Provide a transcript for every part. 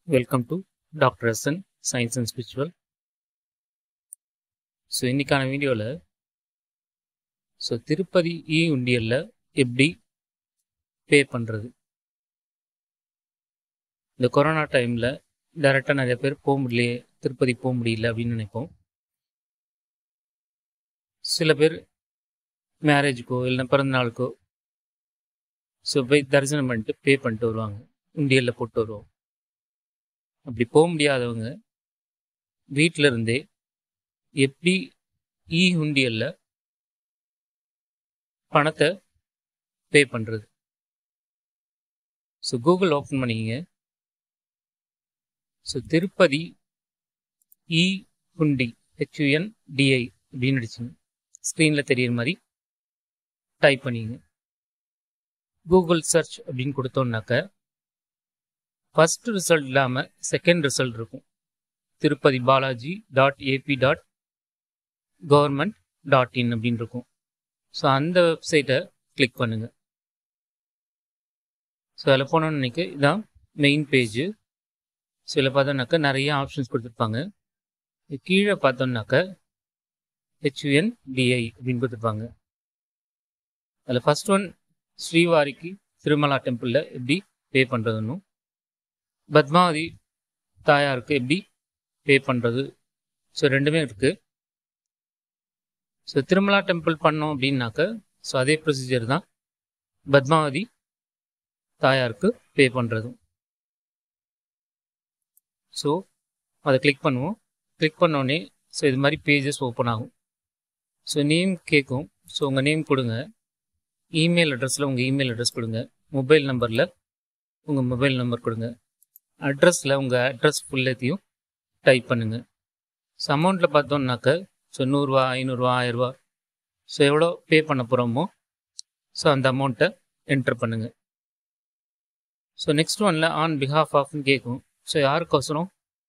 welcome to doctor S N science and spiritual so இன்னைக்கான வீடியோவில் so Tirupati இ உண்டியலில் எப்படி பே பண்ணுறது இந்த கொரோனா டைமில் டைரெக்டாக நிறைய பேர் போக முடியலையே திருப்பதி போக முடியல அப்படின்னு நினைப்போம் சில பேர் மேரேஜுக்கோ இல்லை பிறந்த நாளுக்கோ ஸோ போய் தரிசனம் பண்ணிட்டு பே பண்ணிட்டு வருவாங்க உண்டியலில் போட்டு வருவோம் அப்படி போக முடியாதவங்க வீட்டில் இருந்தே எப்படி இ உண்டியல்ல பணத்தை பே பண்ணுறது ஸோ கூகுள் ஓப்பன் பண்ணிக்கங்க so Tirupati e hundi H U N D I அப்படின்னு அடிச்சுங்க ஸ்க்ரீனில் தெரியிற மாதிரி டைப் பண்ணிங்க கூகுள் சர்ச் அப்படின்னு கொடுத்தோம்னாக்க ஃபர்ஸ்ட் ரிசல்ட் இல்லாமல் செகண்ட் ரிசல்ட் இருக்கும் Tirupati Balaji dot A P dot government dot in அப்படின்னு இருக்கும் ஸோ அந்த வெப்சைட்டை கிளிக் பண்ணுங்க ஸோ அதில் போனோன்னு நினைக்க இதான் மெயின் பேஜ் ஸோ இதில் பார்த்தோம்னாக்கா நிறைய ஆப்ஷன்ஸ் கொடுத்துருப்பாங்க கீழே பார்த்தோம்னாக்க ஹெச்யூஎன் டிஐ அப்படின்னு கொடுத்துருப்பாங்க அதில் ஃபர்ஸ்ட் ஒன் ஸ்ரீவாரிக்கு திருமலா டெம்பிளில் எப்படி பே பண்ணுறதுன்னு பத்மாவதி தாயாருக்கு எப்படி பே பண்ணுறது ஸோ ரெண்டுமே இருக்குது ஸோ திருமலா டெம்பிள் பண்ணோம் அப்படின்னாக்க ஸோ அதே ப்ரொசீஜர் தான் பத்மாவதி தாயாருக்கு பே பண்ணுறதும் ஸோ அதை கிளிக் பண்ணுவோம் கிளிக் பண்ணோடனே ஸோ இது மாதிரி பேஜஸ் ஓப்பன் ஆகும் ஸோ நேம் கேட்கும் ஸோ உங்கள் நேம் கொடுங்க இமெயில் அட்ரஸில் உங்கள் இமெயில் அட்ரஸ் கொடுங்க மொபைல் நம்பரில் உங்கள் மொபைல் நம்பர் கொடுங்க அட்ரஸில் உங்கள் அட்ரஸ் ஃபுல்லத்தையும் டைப் பண்ணுங்கள் ஸோ அமௌண்ட்டில் பார்த்தோம்னாக்க ஸோ நூறுரூவா ஐநூறுரூவா ஆயிரரூவா ஸோ எவ்வளோ பே பண்ண போகிறோமோ ஸோ அந்த அமௌண்ட்டை என்டர் பண்ணுங்கள் ஸோ நெக்ஸ்ட் ஒனில் ஆன் பிஹாஃப் ஆஃப்னு கேட்கும் ஸோ யாருக்கோசரம்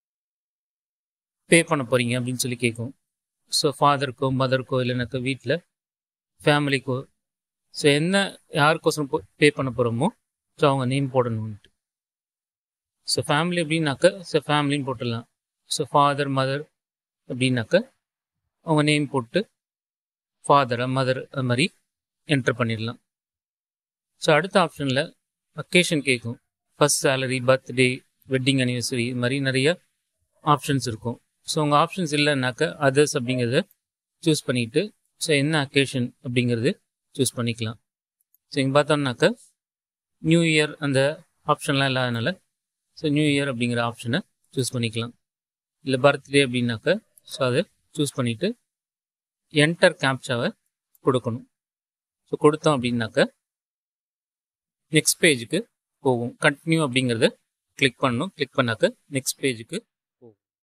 பே பண்ண போகிறீங்க அப்படின்னு சொல்லி கேட்கும் ஸோ ஃபாதருக்கோ மதருக்கோ இல்லைனாக்கா வீட்டில் ஃபேமிலிக்கோ ஸோ என்ன யாருக்கோசரம் பே பண்ண போகிறோமோ ஸோ அவங்க நேம் போடணுன்ட்டு ஸோ ஃபேமிலி அப்படின்னாக்க ஸோ ஃபேமிலின்னு போட்டுடலாம் ஸோ ஃபாதர் மதர் அப்படின்னாக்க அவங்க நேம் போட்டு ஃபாதரை மதர் அது மாதிரி என்டர் பண்ணிடலாம் ஸோ அடுத்த ஆப்ஷனில் அக்கேஷன் கேட்கும் first salary birthday wedding anniversary இது மாதிரி நிறைய ஆப்ஷன்ஸ் இருக்கும் ஸோ உங்கள் ஆப்ஷன்ஸ் இல்லைன்னாக்க அதர்ஸ் அப்படிங்கிறத சூஸ் பண்ணிவிட்டு ஸோ என்ன அக்கேஷன் அப்படிங்கிறது சூஸ் பண்ணிக்கலாம் ஸோ இங்கே பார்த்தோம்னாக்க நியூ இயர் அந்த ஆப்ஷன்லாம் இல்லாதனால ஸோ நியூ இயர் அப்படிங்கிற ஆப்ஷனை சூஸ் பண்ணிக்கலாம் இல்லை பர்த்டே அப்படின்னாக்க ஸோ அதை சூஸ் பண்ணிவிட்டு என்டர் கேப்சாவை கொடுக்கணும் ஸோ கொடுத்தோம் அப்படின்னாக்க நெக்ஸ்ட் பேஜுக்கு போகும் கண்டினியூ அப்படிங்கிறத கிளிக் பண்ணணும் கிளிக் பண்ணாக்க நெக்ஸ்ட் பேஜுக்கு போகும்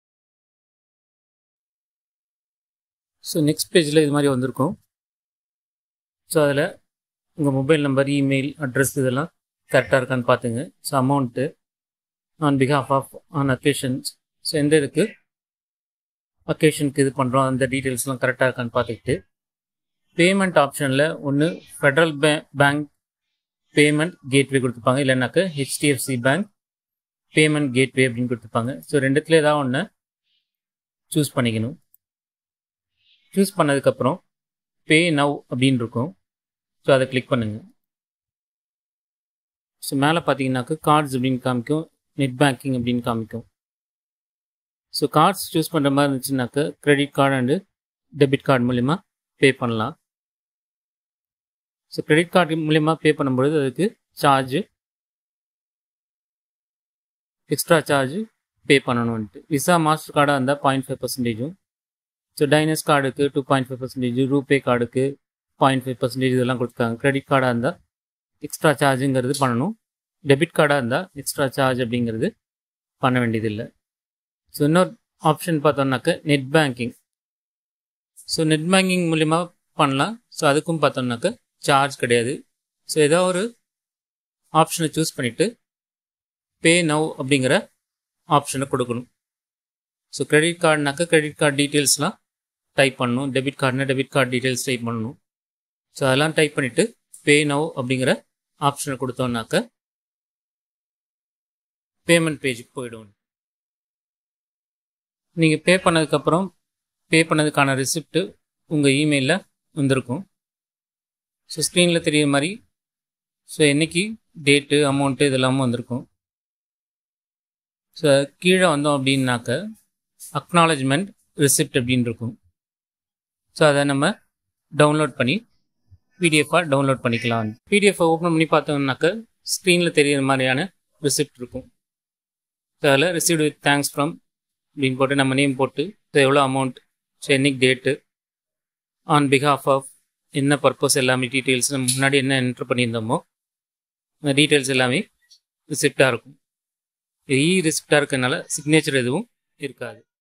ஸோ நெக்ஸ்ட் பேஜில் இது மாதிரி வந்திருக்கும் ஸோ அதில் உங்கள் மொபைல் நம்பர் இமெயில் அட்ரஸ் இதெல்லாம் கரெக்டாக இருக்கான்னு பார்த்துங்க so amount on behalf of on occasions so எந்த இதுக்கு அக்கேஷனுக்கு இது பண்ணுறோம் அந்த டீட்டெயில்ஸ்லாம் கரெக்டாக இருக்கான்னு பார்த்துக்கிட்டு பேமெண்ட் ஆப்ஷனில் ஒன்று federal pay bank payment gateway கொடுத்துருப்பாங்க இல்லைனாக்க ஹெச்டிஎஃப்சி பேங்க் பேமெண்ட் கேட்வே அப்படின்னு கொடுத்துருப்பாங்க ஸோ ரெண்டுத்துல ஏதாவது ஒன்று சூஸ் பண்ணிக்கணும் சூஸ் பண்ணதுக்கப்புறம் பே நவ் அப்படின்னு இருக்கும் ஸோ அதை கிளிக் பண்ணுங்கள் ஸோ மேலே பார்த்தீங்கன்னாக்க கார்ட்ஸ் அப்படின்னு காமிக்கும் நெட் பேங்கிங் அப்படின்னு காமிக்கும் ஸோ கார்ட்ஸ் சூஸ் பண்ணுற மாதிரி இருந்துச்சுனாக்க credit card and debit card மூலிமா பே பண்ணலாம் ஸோ கிரெடிட் கார்டு மூலிமா பே பண்ணும்பொழுது அதுக்கு சார்ஜு எக்ஸ்ட்ரா சார்ஜ் பே பண்ணணும்ன்ட்டு விசா மாஸ்டர் கார்டாக இருந்தால் பாயிண்ட் ஃபைவ் பர்சன்டேஜும் ஸோ டைனஸ் கார்டுக்கு two point five percentage RuPay கார்டுக்கு பாயிண்ட் ஃபைவ் பர்சன்டேஜ் இதெல்லாம் கொடுத்துருக்காங்க கிரெடிட் கார்டாக இருந்தால் எக்ஸ்ட்ரா சார்ஜுங்கிறது பண்ணணும் டெபிட் கார்டாக இருந்தால் எக்ஸ்ட்ரா சார்ஜ் அப்படிங்கிறது பண்ண வேண்டியதில்லை ஸோ இன்னொரு ஆப்ஷன் பார்த்தோம்னாக்க net banking so net banking மூலிமா பண்ணலாம் ஸோ அதுக்கும் பார்த்தோம்னாக்க சார்ஜ் கிடையாது ஸோ ஏதோ ஒரு ஆப்ஷனை சூஸ் பண்ணிவிட்டு பே நவ் அப்படிங்கிற ஆப்ஷனை கொடுக்கணும் ஸோ கிரெடிட் கார்டுனாக்க கிரெடிட் கார்டு டீட்டெயில்ஸ்லாம் டைப் பண்ணணும் டெபிட் கார்டுனா டெபிட் கார்டு டீட்டெயில்ஸ் டைப் பண்ணணும் ஸோ அதெல்லாம் டைப் பண்ணிவிட்டு பே நவ் அப்படிங்கிற ஆப்ஷனை கொடுத்தோம்னாக்க பேமெண்ட் பேஜுக்கு போயிடும் நீங்கள் பே பண்ணதுக்கப்புறம் பே பண்ணதுக்கான ரிசிப்ட்டு உங்கள் இமெயிலில் வந்திருக்கும் ஸோ ஸ்க்ரீனில் தெரியுற மாதிரி ஸோ என்னைக்கு டேட்டு அமௌண்ட்டு இதெல்லாமும் வந்திருக்கும் ஸோ கீழே வந்தோம் அப்படின்னாக்க அக்னாலஜ்மெண்ட் ரிசிப்ட் அப்படின்னு இருக்கும் ஸோ அதை நம்ம டவுன்லோட் பண்ணி பிடிஎஃபாக டவுன்லோட் பண்ணிக்கலாம் பிடிஎஃப் ஓப்பன் பண்ணி பார்த்தோம்னாக்க ஸ்க்ரீனில் தெரியிற மாதிரியான ரிசிப்ட் இருக்கும் ஸோ அதில் ரிசீவ்டு வித் தேங்க்ஸ் ஃப்ரம் அப்படின்னு போட்டு நம்ம நேம் போட்டு ஸோ எவ்வளோ அமௌண்ட் ஸோ என்னைக்கு டேட்டு ஆன் பிஹாஃப் ஆஃப் என்ன பர்பஸ் எல்லாமே டீட்டெயில்ஸ் நம்ம முன்னாடி என்ன என்ட்ரு பண்ணியிருந்தோமோ அந்த டீட்டெயில்ஸ் எல்லாமே ரிசிப்டாக இருக்கும் இது இ ரிசிப்டாக இருக்கிறதுனால சிக்னேச்சர் எதுவும் இருக்காது